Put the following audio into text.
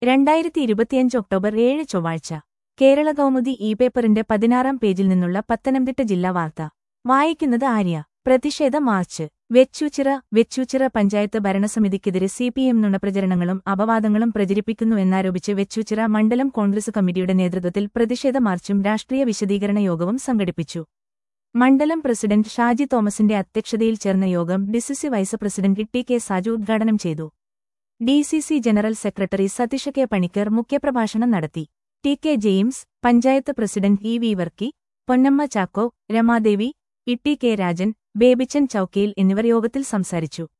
രണ്ടായിരത്തി ഇരുപത്തിയഞ്ച് ഒക്ടോബർ ഏഴ് ചൊവ്വാഴ്ച കേരള കൗമുദി ഇ പേപ്പറിന്റെ പതിനാറാം പേജിൽ നിന്നുള്ള പത്തനംതിട്ട ജില്ലാ വാർത്ത വായിക്കുന്നത് ആര്യ പ്രതിഷേധ മാർച്ച് വെച്ചൂച്ചിറ വെച്ചൂച്ചിറ പഞ്ചായത്ത് ഭരണസമിതിക്കെതിരെ സിപിഎം നുണപ്രചരണങ്ങളും അപവാദങ്ങളും പ്രചരിപ്പിക്കുന്നു എന്നാരോപിച്ച് വെച്ചൂച്ചിറ മണ്ഡലം കോൺഗ്രസ് കമ്മിറ്റിയുടെ നേതൃത്വത്തിൽ പ്രതിഷേധ മാർച്ചും രാഷ്ട്രീയ വിശദീകരണ യോഗവും സംഘടിപ്പിച്ചു മണ്ഡലം പ്രസിഡന്റ് ഷാജി തോമസിന്റെ അധ്യക്ഷതയിൽ ചേർന്ന യോഗം DCC vice president T K Saju ഉദ്ഘാടനം ചെയ്തു D C C general secretary Satheesha K Panicker മുഖ്യപ്രഭാഷണം നടത്തി T K James panchayat president E V Varkey Ponnamma Chacko Ramadevi Itty K Rajan Babychan Chowkkayil എന്നിവർ യോഗത്തിൽ സംസാരിച്ചു